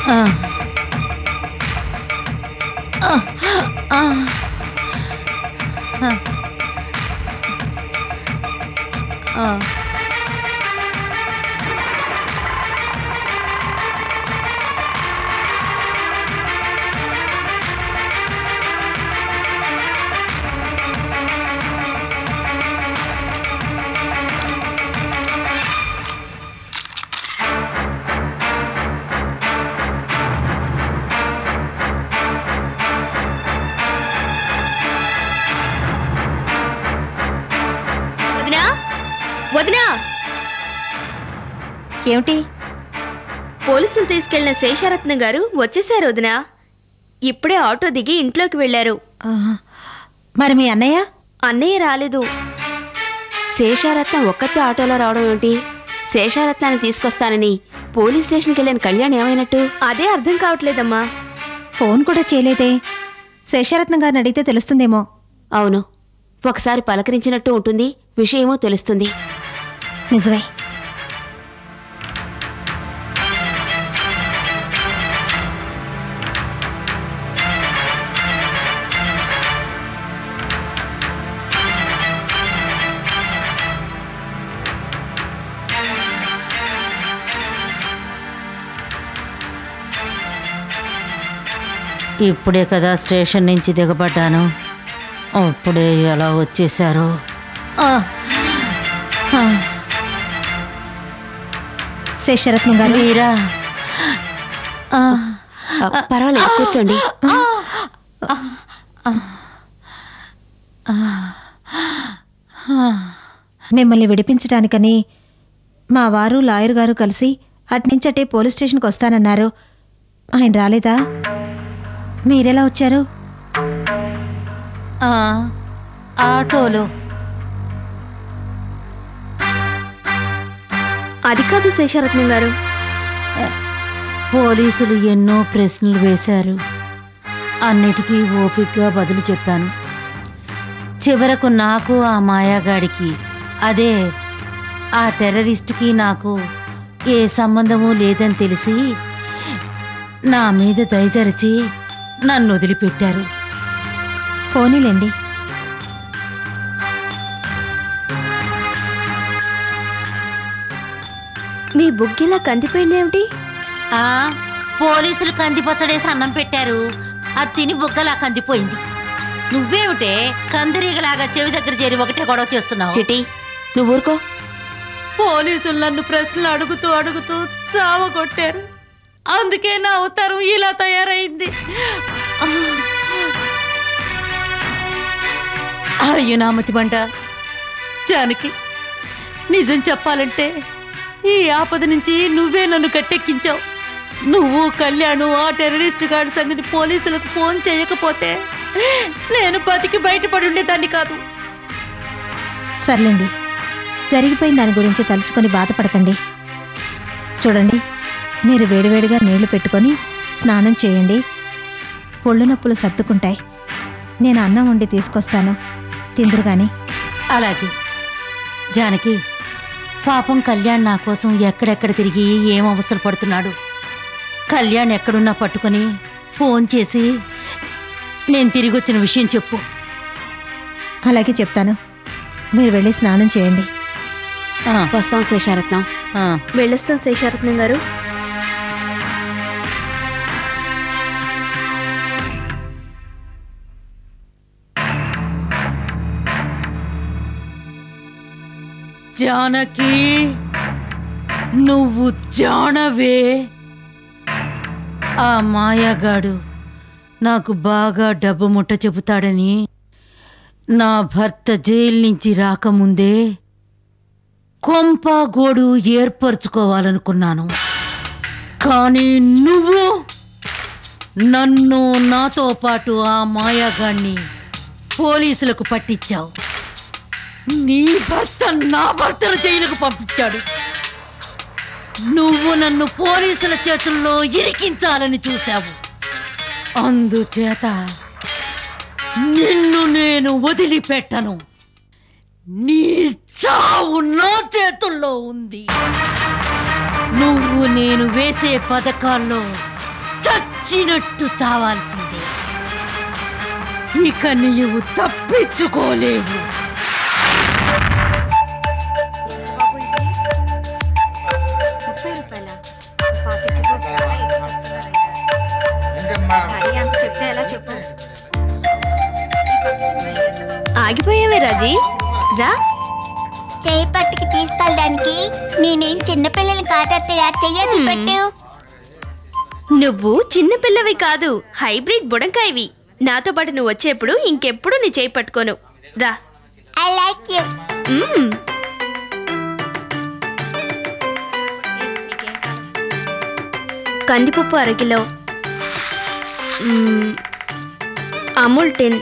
ఆ. ఆ. ఆ. ఆ. ఆ. వదినా వదినా ఏమిటి పోలీసులు తీసుకెళ్లిన శేషరత్నం గారు వచ్చేశారు వదినా ఇప్పుడే ఆటో దిగి ఇంట్లోకి వెళ్లారు ఆ. మరి మీ అన్నయ్య అన్నయ్య రాలేదు శేషారత్నం ఒక్కతే ఆటోలో రావడం ఏమిటి శేషారత్నాన్ని తీసుకొస్తానని పోలీస్ స్టేషన్కి వెళ్ళిన కళ్యాణ్ ఏమైనట్టు అదే అర్థం కావట్లేదమ్మా ఫోన్ కూడా చేయలేదే శేషరత్నం గారిని అడిగితే తెలుస్తుందేమో అవును ఒకసారి పలకరించినట్టు ఉంటుంది విషయమో తెలుస్తుంది నిజమే ఇప్పుడే కదా స్టేషన్ నుంచి దిగబడ్డాను అప్పుడే ఎలా వచ్చేసారు ఆ. ఆ. శేషరత్నం గారు మీరా ఆ. ఆ, పర్వాలేదు కూర్చోండి మిమ్మల్ని విడిపించడానికని మా వారు లాయర్ గారు కలిసి అట్నుంచటే పోలీస్ స్టేషన్కి వస్తానన్నారు ఆయన రాలేదా మీరెలా వచ్చారు ఆ, ఆటోలో అది కాదు శేషరత్నం గారు పోలీసులు ఎన్నో ప్రశ్నలు వేశారు అన్నిటికీ ఓపిగ్గా బదులు చెప్పాను చివరకు నాకు ఆ మాయాగాడికి అదే ఆ టెర్రరిస్ట్కి నాకు ఏ సంబంధము లేదని తెలిసి నా మీద దయచరిచి నన్ను వదిలిపెట్టారు పోనీలేండి మీ బుగ్గిలా కందిపోయిందేమిటి ఆ పోలీసులు కంది పచ్చడేసి అన్నం పెట్టారు అది తిని బుగ్గలా కందిపోయింది నువ్వేమిటే కందిరీగలాగా చెవి దగ్గర చేరి ఒకటే గొడవ చేస్తున్నావు చిటి నువ్వు ఊరుకో పోలీసులు నన్ను ప్రశ్నలు అడుగుతూ అడుగుతూ చావ కొట్టారు అందుకే నా అవతారం ఇలా తయారైంది అయ్యో నామతి బండ జానకి నిజం చెప్పాలంటే ఈ ఆపద నుంచి నువ్వే నన్ను కట్టెక్కించావు నువ్వు కళ్యాణు ఆ టెర్రరిస్ట్ గాడి సంగతి పోలీసులకు ఫోన్ చేయకపోతే నేను బతికి బయటపడి ఉండేదాన్ని కాదు సర్లేండి జరిగిపోయిన దాని గురించి తలుచుకొని బాధపడకండి చూడండి మీరు వేడివేడిగా నీళ్లు పెట్టుకొని స్నానం చేయండి ఒళ్ళు నొప్పులు సర్దుకుంటాయి నేను అన్నం వండి తీసుకొస్తాను తిందురు గాని అలాగే జానకి పాపం కళ్యాణ్ నా కోసం ఎక్కడెక్కడ తిరిగి ఏం అవస్థలు పడుతున్నాడు కళ్యాణ్ ఎక్కడున్నా పట్టుకొని ఫోన్ చేసి నేను తిరిగి వచ్చిన విషయం చెప్పు అలాగే చెప్తాను మీరు వెళ్ళి స్నానం చేయండి ఆ, వస్తాం శేషారత్నం ఆ. వెళ్ళొస్తాం శేషరత్నం గారు జానకి నువ్వు జానవే ఆ మాయాగాడు నాకు బాగా డబ్బు ముట్ట చెబుతాడని నా భర్త జైలు నుంచి రాకముందే కొంప గోడు ఏర్పరచుకోవాలనుకున్నాను కానీ నువ్వు నన్ను నాతో పాటు ఆ మాయాగాణ్ణి పోలీసులకు పట్టించావు నీ భర్త నా భర్తను జైలుకు పంపించాడు నువ్వు నన్ను పోలీసుల చేతుల్లో ఇరికించాలని చూశావు అందుచేత నిన్ను నేను వదిలిపెట్టను నీ చావు నా చేతుల్లో ఉంది నువ్వు నేను వేసే పథకాల్లో చచ్చినట్టు చావాల్సిందే ఇక నీవు తప్పించుకోలేవు ఆగిపోయావే రాజీ రా చేయి పట్టుకు తీసుకెళ్ళడానికి నేనేం చిన్నపిల్లలు కాదత్తయ్య చెయ్యదు పెట్టు నువ్వు చిన్న పిల్లవి కాదు హైబ్రిడ్ బుడంకాయవి నాతో పాటు నువ్వు వచ్చేప్పుడు ఇంకెప్పుడు నీ చేయి పట్టుకోను రా ఐ లైక్ యూ మ్మ్. కందిపప్పు అరకిలో మ్మ్. Amul tin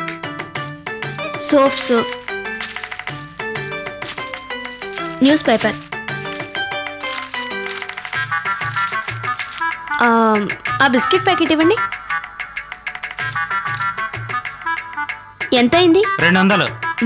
soaps newspaper ఆ, ఆ బిస్కెట్ ప్యాకెట్ ఇవ్వండి ఎంత అయింది రెండు వందలు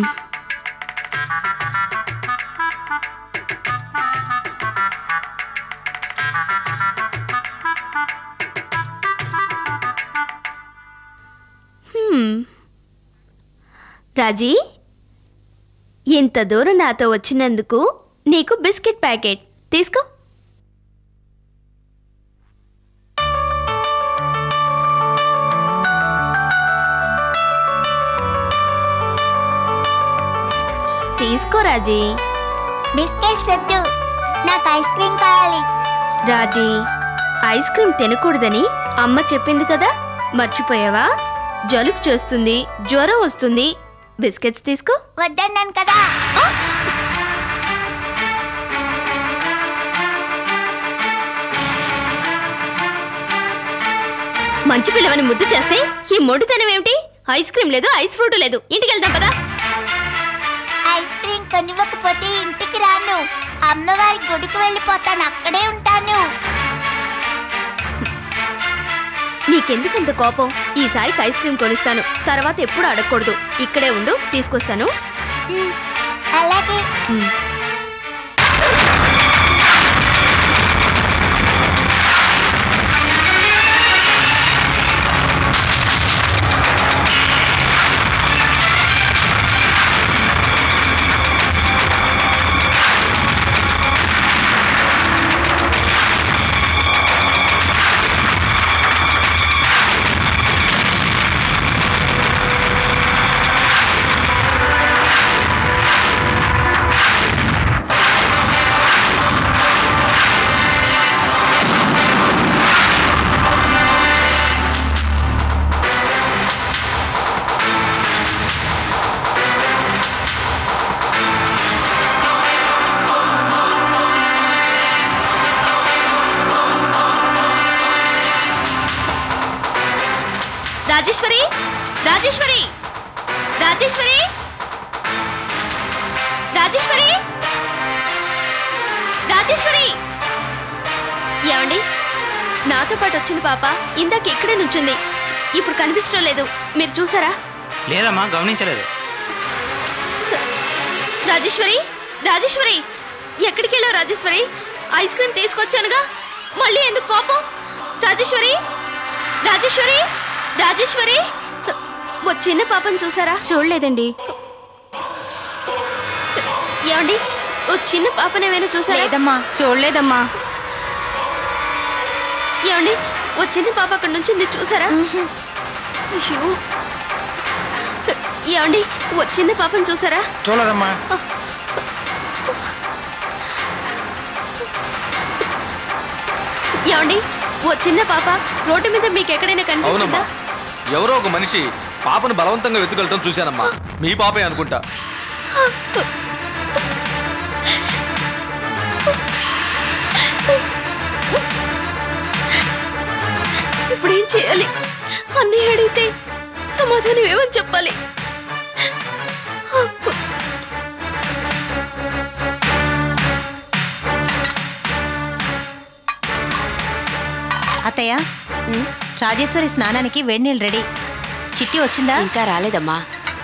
రాజీ ఇంత దూరం నాతో వచ్చినందుకు నీకు బిస్కెట్ ప్యాకెట్ తీసుకో తీసుకో రాజీ బిస్కెట్స్ వద్దు నాకు ఐస్ క్రీమ్ కావాలి రాజీ ఐస్ క్రీమ్ తినకూడదని అమ్మ చెప్పింది కదా మర్చిపోయావా జలుబు చేస్తుంది జ్వరం వస్తుంది బిస్కెట్స్ తీసుకో వద్దన్నాను కదా మంచి పిల్లవని ముద్దు చేస్తే ఈ మొడితనం ఏమిటి ఐస్ క్రీమ్ లేదు ఐస్ ఫ్రూట్ లేదు ఇంటికి వెళ్దాం పదా ఐస్ క్రీమ్ కొనివ్వకపోతే ఇంటికి రాను అమ్మవారి గుడికి వెళ్ళిపోతాను అక్కడే ఉంటాను నీకెందుకంత కోపం ఈసారికి ఐస్ క్రీమ్ కొనిస్తాను తర్వాత ఎప్పుడు అడగకూడదు ఇక్కడే ఉండు తీసుకొస్తాను అలాగే రాజేశ్వరి రాజేశ్వరి రాజేశ్వరి రాజేశ్వరి రాజేశ్వరి ఏమండి నాతో పాటు వచ్చిన పాప ఇందాక ఇక్కడే నుంచుంది ఇప్పుడు కనిపించడం లేదు మీరు చూసారా లేదమ్మా గమనించలేదు రాజేశ్వరి రాజేశ్వరి ఎక్కడికి వెళ్ళావు రాజేశ్వరి ఐస్ క్రీమ్ తీసుకొచ్చానుగా మళ్ళీ ఎందుకు కోపం రాజేశ్వరి రాజేశ్వరి రాజేశ్వరి ఓ చిన్న పాపను చూసారా చూడలేదండి ఏమండి ఓ చిన్న పాపనేమైనా చూసారా లేదమ్మా చూడలేదమ్మా ఏమండి ఓ చిన్న పాప అక్కడ నుంచి చూసారా అయ్యో ఏమండి ఓ చిన్న పాపను చూసారా చూడలేదమ్మా ఏమండి ఓ చిన్న పాప రోడ్డు మీద మీకు ఎక్కడైనా అవునమ్మా కనిపించిందా ఎవరో ఒక మనిషి పాపను బలవంతంగా వెతుకెళ్ళటం చూశానమ్మా మీ పాపే అనుకుంటా ఇప్పుడు ఏం చేయాలి అన్నయ్య అడిగితే సమాధానం ఏమని చెప్పాలి అత్తయ్య రాజేశ్వరి స్నానానికి వేడినీళ్ళు రెడీ చిట్టి వచ్చిందా ఇంకా రాలేదమ్మా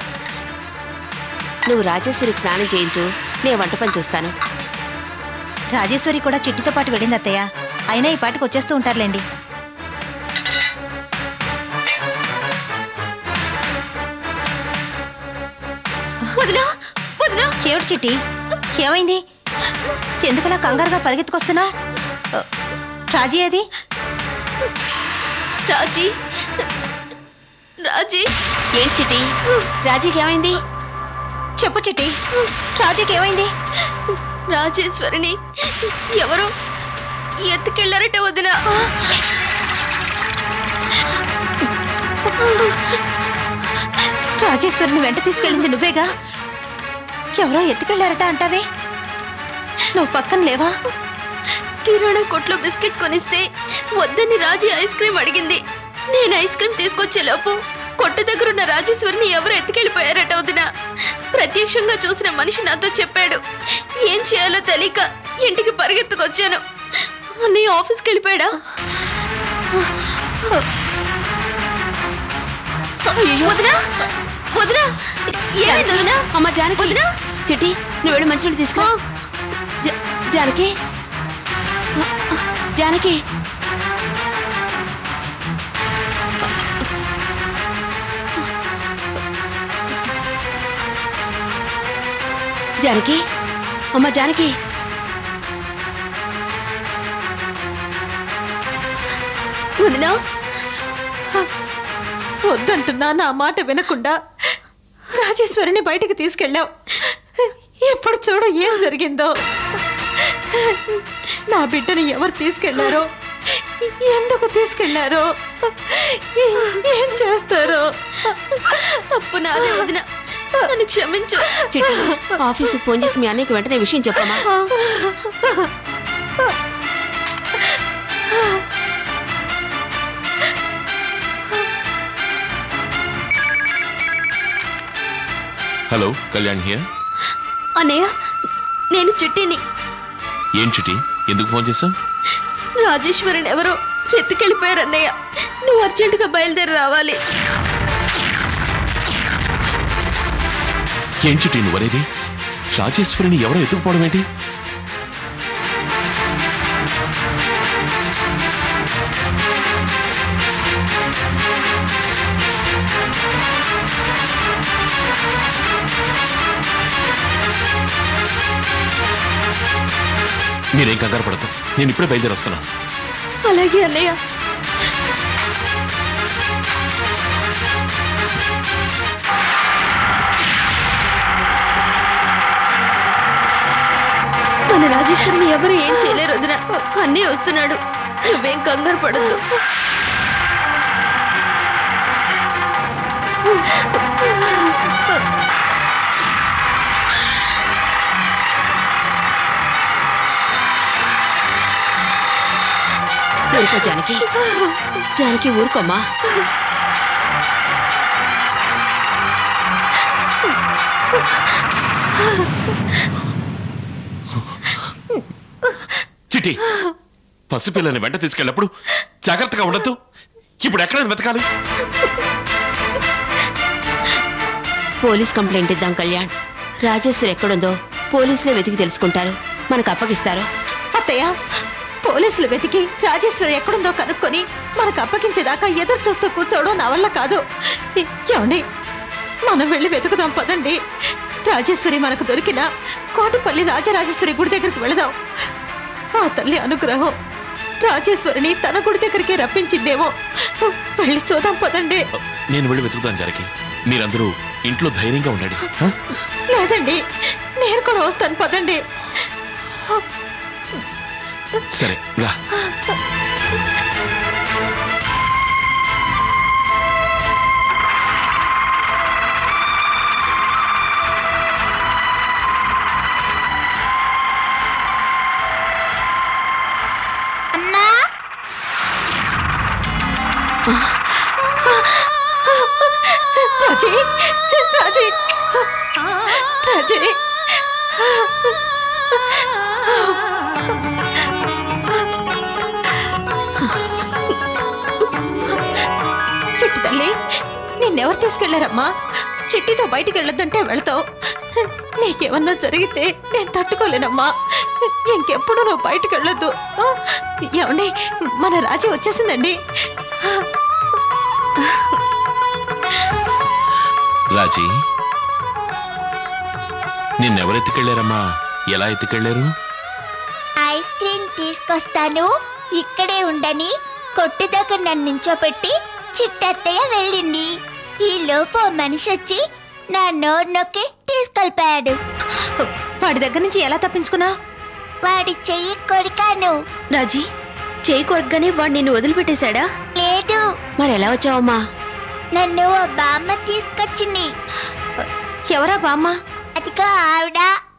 నువ్వు రాజేశ్వరికి స్నానం చేయించు నేను వంట పని చూస్తాను రాజేశ్వరి కూడా చిట్టితో పాటు వెళ్ళింది అత్తయ్య అయినా ఈ పాటికి వచ్చేస్తూ ఉంటారులేండి వదినా వదినా ఏమిటి చిట్టి ఏమైంది ఎందుకలా కంగారుగా పరిగెత్తుకొస్తున్నావు రాజీ అది రాజీ రాజీ ఏంటి చిట్టి రాజీకి ఏమైంది చెప్పు చిట్టి రాజీకి ఏమైంది రాజేశ్వరిని ఎవరు ఎత్తుకెళ్లారట వదినా రాజేశ్వరిని వెంట తీసుకెళ్ళింది నువ్వేగా ఎవరో ఎత్తుకెళ్ళారట అంటావే నువ్వు పక్కన లేవా కిరాణా కొట్లో బిస్కెట్ కొనిస్తే వద్దని రాజీ ఐస్ క్రీమ్ అడిగింది నేను ఐస్ క్రీమ్ తీసుకొచ్చే లోపు కొట్టు దగ్గరున్న రాజేశ్వరిని ఎవరు ఎత్తుకెళ్ళిపోయారట వదిన ప్రత్యక్షంగా చూసిన మనిషి నాతో చెప్పాడు ఏం చేయాలో తెలియక ఇంటికి పరిగెత్తుకొచ్చాను అన్నయ్య ఆఫీస్కి వెళ్ళిపోయాడా వదినా వదినా ఏమైంది వదినా అమ్మ జానకి వదినా చిట్టి నువ్వు వెళ్ళి మంచినీళ్ళు తీసుకో జా- జానకి జానకి జానకి అమ్మ జానకి వదినా వద్దంటున్నా నా మాట వినకుండా రాజేశ్వరిని బయటికి తీసుకెళ్ళావు ఎప్పుడు చూడు ఏం జరిగిందో నా బిడ్డని ఎవరు తీసుకెళ్లారో ఎందుకు తీసుకెళ్లారో ఏం చేస్తారో తప్పు నాదే వదిన నన్ను క్షమించు చిట్టి ఆఫీసుకి ఫోన్ చేసి మీ అన్నయ్యకి వెంటనే విషయం చెప్పమ్మా హలో కళ్యాణ్ హియర్ అన్నయ్య నేను చిట్టిని ఏం చిటి ఎందుకు ఫోన్ చేసావు రాజేశ్వరిని ఎవరో ఎత్తుకెళ్ళిపోయారు అన్నయ్య నువ్వు అర్జెంటుగా బయలుదేరి రావాలి ఏం చిటి నువ్వనేది రాజేశ్వరిని ఎవరో ఎత్తుకుపోవడం ఏంటి మీరేం కంగారు పడతాం నేను ఇప్పుడే బయలుదేరి వస్తున్నాను అలాగే అన్నయ్య మన రాజేశ్వరిని ఎవరు ఏం చేయలేరు వదిన అన్నీ వస్తున్నాడు నువ్వేం కంగారు పడద్దు ఊరుకో జానకి జానకి ఊరుకోమ్మా చిటి పసిపిల్లని వెంట తీసుకెళ్ళినప్పుడు జాగ్రత్తగా ఉండద్దు ఇప్పుడు ఎక్కడైనా వెతకాలి పోలీస్ కంప్లైంట్ ఇద్దాం కళ్యాణ్ రాజేశ్వరి ఎక్కడుందో పోలీసులే వెతికి తెలుసుకుంటారు మనకు అప్పగిస్తారు అత్తయ్య పోలీసులు వెతికి రాజేశ్వరి ఎక్కడుందో కనుక్కొని మనకు అప్పగించేదాకా ఎదురు చూస్తూ కూర్చోవడం నా వల్ల కాదు ఎ- ఏమండి మనం వెళ్ళి వెతుకుదాం పదండి రాజేశ్వరి మనకు దొరికిన కోటిపల్లి రాజరాజేశ్వరి గుడి దగ్గరికి వెళదాం ఆ తల్లి అనుగ్రహం రాజేశ్వరిని తన గుడి దగ్గరికి రప్పించిందేమో వెళ్ళి చూద్దాం పదండి నేను వెళ్ళి వెతుకుతాను జానకి మీరందరూ ఇంట్లో ధైర్యంగా ఉండండి హ? లేదండి నేను కూడా వస్తాను పదండి సరే రా అమ్మా రాజీ రాజీ రాజీ చిట్టి తల్లి నిన్నెవరు తీసుకెళ్లారమ్మా చిట్టితో బయటికి వెళ్ళొద్దంటే వెళ్తావు నీకేమన్నా జరిగితే నేను తట్టుకోలేనమ్మా ఇంకెప్పుడు నువ్వు బయటికి వెళ్ళొద్దు ఆ, ఏమండి మన రాజీ వచ్చేసిందండి రాజీ నిన్నెవరు ఎత్తుకెళ్ళారమ్మా ఎలా ఎత్తుకెళ్ళారు ఐస్ క్రీమ్ తీసుకొస్తాను ఇక్కడే ఉండని కొట్టు దగ్గర నన్ను నించోపెట్టి చిట్టత్తయ్య వెళ్ళింది ఈ లోపు ఓ మనిషి వచ్చి నా నోరు నొక్కి తీసుకెళ్ళిపోయాడు వాడి దగ్గర నుంచి ఎలా తప్పించుకున్నావు వాడి చెయ్యి కొరికాను రాజీ చేయి కొరగ్గానే వాడు నిన్ను వదిలిపెట్టేశాడా లేదు మరి ఎలా వచ్చావమ్మా నన్ను ఓ బామ్మ తీసుకొచ్చింది ఎవరా బామ్మ అదిగో ఆవిడ